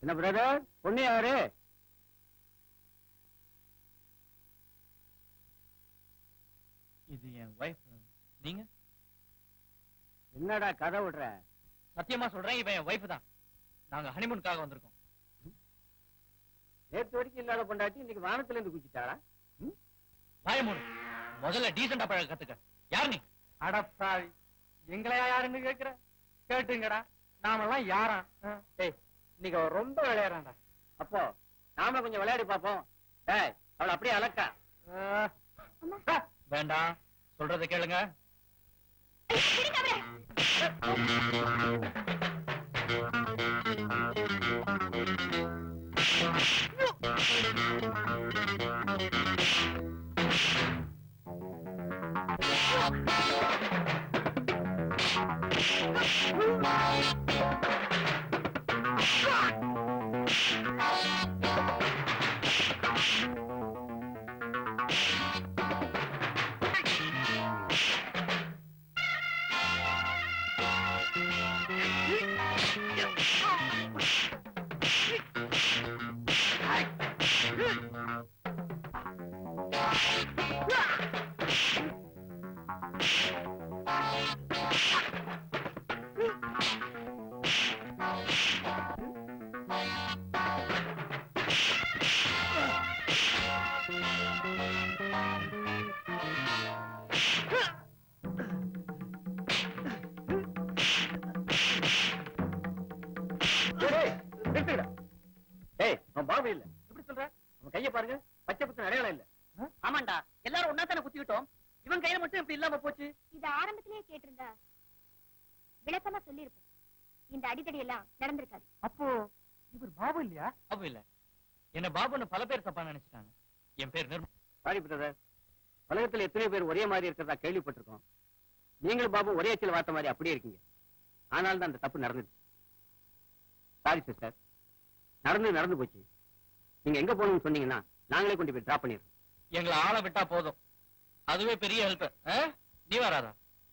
என்ன பிரதர் பொண்ணு யாரு இது என் வைஃப் நீங்க என்னடா கதை விடுற சத்தியமா சொல்றேன் இவன் என் வைஃப் தான் நாங்க ஹனிமூனுக்காக வந்திருக்கோம் நேத்து வரைக்கும் இல்லாத பொண்டாட்டி இன்னைக்கு வானத்துல இருந்து குச்சிட்டாளா வாயமூடு முதல்ல டீசெண்டா பழக கத்துக்க யார் நீ அடப்பாவி எங்களையா யாருன்னு கேக்குற கேட்டுங்கடா நாமெல்லாம் யாரா டேய் இன்னைக்கு அவன் ரொம்ப விளையாடுறான்டா அப்போ நாம கொஞ்சம் விளையாடி பாப்போம் டேய் அவளை அப்படியே அலக்கா வேண்டாம் சொல்றதை கேளுங்க டேய், நிறுத்துங்கடா. டேய் அவன் பாபு இல்ல எப்படி சொல்ற அவன் கைய பாருங்க பச்சை பத்து அடையாளம் இல்ல ஆமாண்டா எல்லாரும் ஒன்னா தானே குத்திக்கிட்டோம் இவன் கையில மட்டும் இப்படி இல்லாம போச்சு இத ஆரம்பத்திலேயே கேட்டிருந்தா விளக்கமா சொல்லியிருப்பேன் இந்த அடிதடி எல்லாம் நடந்திருக்காது அப்போ இவர் பாபு இல்லையா பாபு இல்ல என்ன பாபுன்னு பல பேர் தப்பா நினைச்சிட்டாங்க என் பேர் நிர்மலா சாரி பிரதர் உலகத்துல எத்தனை பேர் ஒரே மாதிரி இருக்கிறதா கேள்விப்பட்டிருக்கோம் நீங்களும் பாபு ஒரே அச்சில் வார்த்த மாதிரி அப்படியே இருக்கீங்க ஆனால் தான் அந்த தப்பு நடந்துச்சு சாரி சிஸ்டர் நடந்து நடந்து போச்சு நீங்க எங்க போகணும்னு சொன்னீங்கன்னா நாங்களே கொண்டு போய் டிராப் பண்ணிடுறோம் எங்களை ஆள விட்டா போதும் அதுவே பெரிய ஹெல்ப் நீ வராதா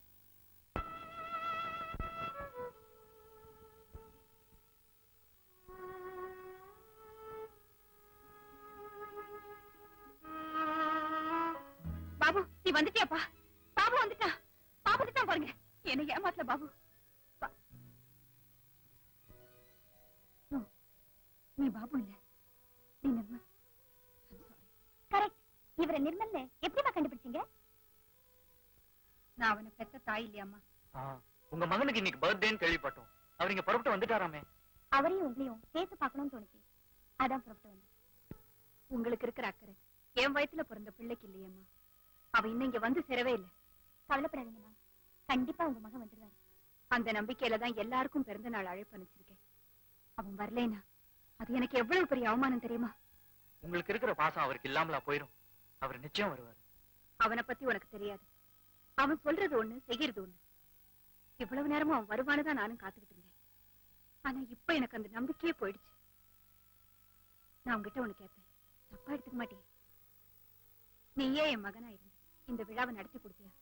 பாபு நீ வந்துட்டியாப்பா பாபு வந்துட்டா பாபு தான் பாருங்க என்ன ஏமாத்தல பாபு பா- No, நீ பாபு இல்ல நீ நிர்மல் கரெக்ட் இவரை நிர்மல்னு எப்படிமா கண்டுபிடிச்சீங்க நான் அவனை பெத்த தாய் இல்லையாம்மா உங்க மகனுக்கு இன்னைக்கு பர்த்டேன்னு கேள்விப்பட்டோம் அவர் இங்க புறப்பட்டு வந்துட்டாராமே அவரையும் உங்களையும் சேர்த்து பார்க்கணும்னு தோணுச்சு அதான் புறப்பட்டு வந்தேன் உங்களுக்கு இருக்கிற அக்கறை என் வயசுல பிறந்த பிள்ளைக்கு இல்லையம்மா அவ இன்னும் இங்க வந்து சேரவே இல்லை கவலைப்படாதீங்கம்மா கண்டிப்பா உங்க மகன் வந்துருவாரு அந்த நம்பிக்கையில தான் எல்லாருக்கும் பிறந்த நாள் அழைப்பு அனுப்பிச்சிருக்கேன் அவன் வரலைனா அது எனக்கு எவ்வளவு பெரிய அவமானம் தெரியுமா உங்களுக்கு இருக்கிற பாசம் அவருக்கு இல்லாமலா போயிரும் அவர் நிச்சயம் வருவார் அவனை பத்தி உனக்கு தெரியாது அவன் சொல்றது ஒண்ணு செய்யறது ஒண்ணு இவ்வளவு நேரமும் அவன் வருவான்னு தான் நானும் காத்துக்கிட்டு இருந்தேன் ஆனா இப்ப எனக்கு அந்த நம்பிக்கையே போயிடுச்சு நான் உன்கிட்ட ஒண்ணு கேட்பேன் தப்பா எடுத்துக்க மாட்டேன் நீயே என் மகனா இருந்து இந்த விழாவை நடத்தி கொடுத்தியா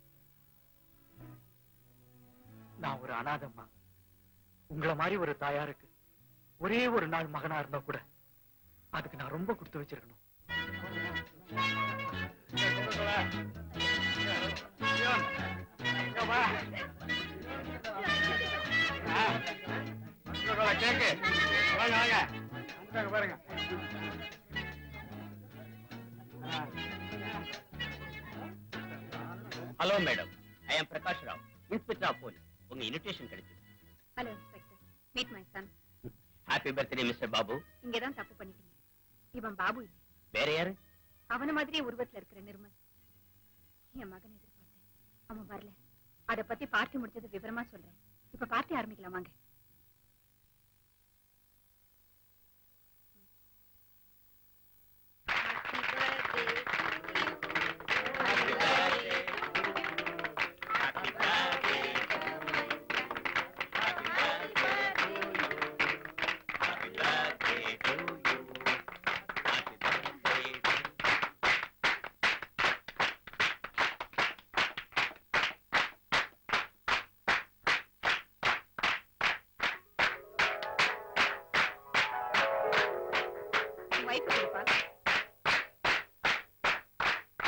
நான் ஒரு அனாதம்மா உங்கள மாதிரி ஒரு தாயாருக்கு ஒரே ஒரு நாள் மகனா இருந்தா கூட அதுக்கு நான் ரொம்ப கொடுத்து வச்சிருக்கணும் கேக்கு வாங்க வாங்க வந்துட்டாங்க பாருங்க hello madam I am Prakash Rao inspector of police உங்க இன்விடேஷன் கிடைச்சது hello inspector meet my son happy birthday mister Babu இங்கதான் தப்பு பண்ணிட்டீங்க இவன் பாபு இல்லை வேற யாரு அவன மாதிரியே உருவத்துல இருக்கிற நிர்மல் என் மகன் எதிர்பார்த்தேன் அவன் வரல அத பத்தி பார்ட்டி முடிச்சது விவரமா சொல்றேன் இப்ப பார்ட்டி ஆரம்பிக்கலாம் வாங்க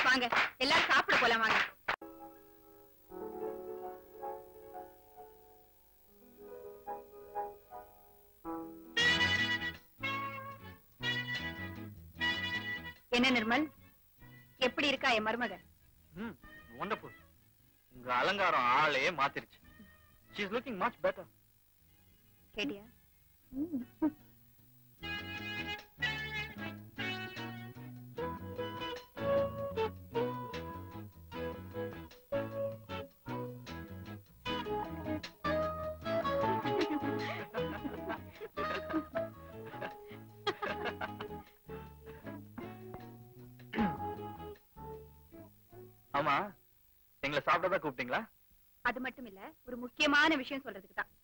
வாங்க எல்லாரும் சாப்பிட போலாம் வாங்க என்ன நிர்மல் எப்படி இருக்கா என் மருமக ம் வண்டர்ஃபுல் உங்க அலங்காரம் ஆளே மாத்திருச்சு she is looking much better கேட்டியா ஆமா எங்களை சாப்பிட்டதா கூப்பிட்டீங்களா அது மட்டும் இல்ல ஒரு முக்கியமான விஷயம் சொல்றதுக்கு தான்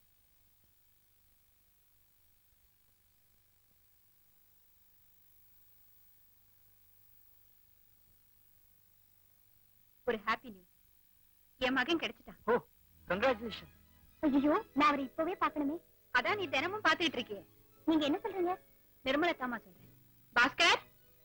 ஒரு ஹாப்பி நியூஸ் என் மகன் கிடைச்சிட்டான் ஓ கங்க்ராச்சுலேஷன் ஐயோ நான் அவரை இப்பவே பார்க்கணுமே அதான் நீ தினமும் பாத்துக்கிட்டு இருக்கியே நீங்க என்ன சொல்றீங்க நிர்மலத்தாமா சொல்றேன் பாஸ்கர்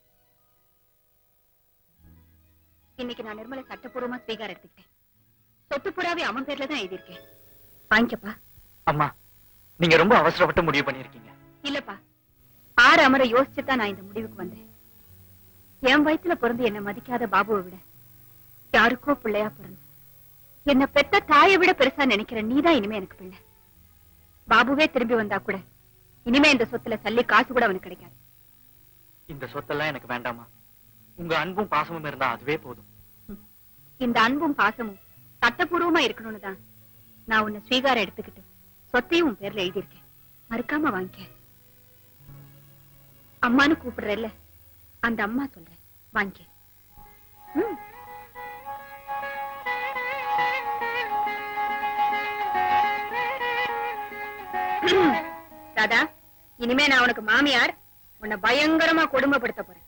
இன்னைக்கு நான் நிர்மலை சட்டப்பூர்வமா ஸ்வீகாரம் எடுத்துக்கிட்டேன் சொத்து புறாவே அவன் பேர்ல தான் எழுதியிருக்கேன் வாங்கிக்கப்பா அம்மா நீங்க ரொம்ப அவசரப்பட்டு முடிவு பண்ணிருக்கீங்க இல்லப்பா ஆறு அமர யோசிச்சு தான் நான் இந்த முடிவுக்கு வந்தேன் என் வயித்துல பிறந்து என்ன மதிக்காத பாபுவை விட யாருக்கோ பிள்ளையா பிறந்து என்ன பெத்த தாயை விட பெருசா நினைக்கிற நீதான் இனிமே எனக்கு பிள்ளை பாபுவே திரும்பி வந்தா கூட இனிமே இந்த சொத்துல சல்லி காசு கூட அவனுக்கு கிடைக்காது இந்த சொத்தெல்லாம் எனக்கு வேண்டாமா உங்க அன்பும் பாசமும் இருந்தா அதுவே போதும் இந்த அன்பும் பாசமும் சட்டபூர்வமா இருக்கணும்னு தான் நான் உன்னை ஸ்வீகாரம் எடுத்துக்கிட்டு சொத்தையும் உன் பேர்ல எழுதியிருக்கேன் மறுக்காம வாங்கிக்க அம்மான்னு கூப்பிடுறல்ல அந்த அம்மா சொல்றேன் வாங்கிக்க ம். ராதா இனிமே நான் உனக்கு மாமியார் உன்னை பயங்கரமா கொடுமைப்படுத்த போறேன்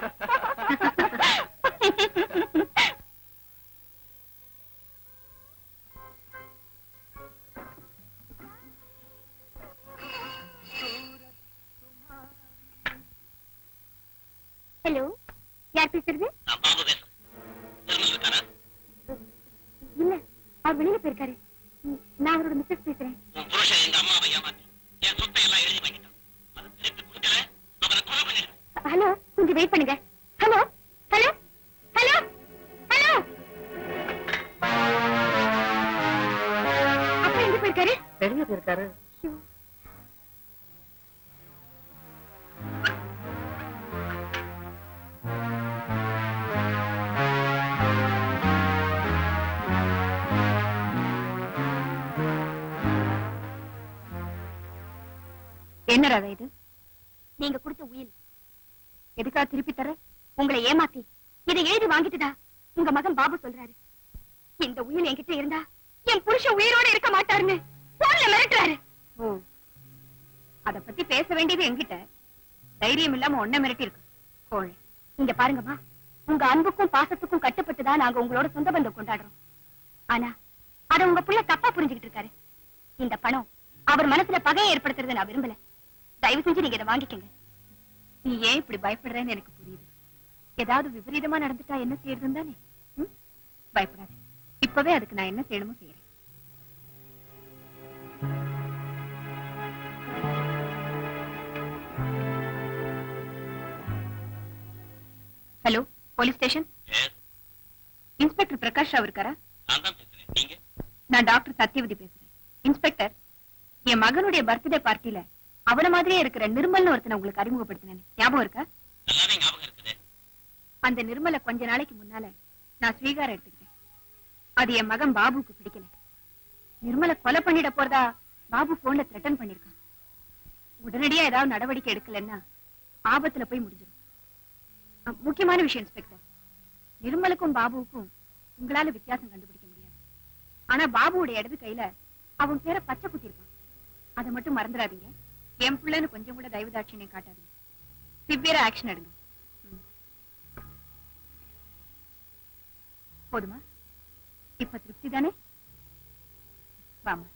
ஹலோ யார் பேசுறது நான் பாபு பேசுறேன் நிர்மல் இருக்காரா இல்ல அவர் வெளியில போயிருக்காரு ம், நான் அவரோட மிஸ்ஸஸ் பேசுறேன் உன் புருஷன் எங்க அம்மாவை ஏமாத்தி என் சொத்தை எல்லாம் எழுதி வாங்கிட்டான் அதை திருப்பி கொடுக்கல அவனை கொலை பண்ணிடுவேன் ஹலோ கொஞ்சம் வெயிட் பண்ணுங்க ஹலோ ஹலோ ஹலோ ஹலோ அப்பா எங்க போயிருக்காரு வெளியே போயிருக்காரு என்ன ராதா இது நீங்க கொடுத்த உயில் எதுக்காக திருப்பி தர உங்களை ஏமாத்தி இதை எழுதி வாங்கிட்டுதா உங்க மகன் பாபு சொல்றாரு இந்த உயில் என்கிட்ட இருந்தா என் புருஷன் உயிரோட இருக்க மாட்டாருன்னு போன்ல மிரட்டுறாரு ஓ அத பத்தி பேச வேண்டியது என்கிட்ட தைரியம் இல்லாம ஒன்ன மிரட்டி இருக்கு கோழை இங்க பாருங்கம்மா உங்க அன்புக்கும் பாசத்துக்கும் கட்டுப்பட்டுதான் நாங்க உங்களோட சொந்த பந்தம் கொண்டாடுறோம் ஆனா அத உங்க புள்ள தப்பா புரிஞ்சுகிட்டு இருக்காரு இந்த பணம் அவர் மனசுல பகையை ஏற்படுத்துறதை நான் விரும்பல தயவு செஞ்சு நீங்க இதை வாங்கிக்கங்க நீ ஏன் இப்படி பயப்படுறேன்னு எனக்கு புரியுது ஏதாவது விபரீதமா நடந்துட்டா என்ன செய்யறதுன்னு தானே ம்? பயப்படாத இப்பவே அதுக்கு நான் என்ன செய்யணுமோ செய்யறேன் hello police station inspector Prakash Rao இருக்காரா நான் தான் பேசுறேன் நீங்க நான் டாக்டர் சத்யவதி பேசுறேன் இன்ஸ்பெக்டர் என் மகனுடைய பர்த்டே பார்ட்டில அவன மாதிரியே இருக்கிற நிர்மல்னு ஒருத்தனை உங்களுக்கு அறிமுகப்படுத்தினேன் ஞாபகம் இருக்கா நல்லாவே ஞாபகம் இருக்குது அந்த நிர்மலை கொஞ்ச நாளைக்கு முன்னால நான் ஸ்வீகாரம் எடுத்துக்கிட்டேன் அது என் மகன் பாபுக்கு பிடிக்கல நிர்மலை கொலை பண்ணிட போறதா பாபு போன்ல த்ரெட்டன் பண்ணிருக்கான் உடனடியா ஏதாவது நடவடிக்கை எடுக்கலன்னா ஆபத்துல போய் முடிஞ்சிடும் அஹ், முக்கியமான விஷயம் இன்ஸ்பெக்டர் நிர்மலுக்கும் பாபுவுக்கும் உங்களால வித்தியாசம் கண்டுபிடிக்க முடியாது ஆனா பாபுவோட இடது கையில அவன் பேரை பச்சை குத்திருப்பான் அதை மட்டும் மறந்துடாதீங்க என் பிள்ளைன்னு கொஞ்சம் கூட தயவு தாட்சியம் காட்டாதீங்க சிவியரா ஆக்ஷன் எடுங்க ம். போதுமா இப்ப திருப்தி தானே வாமா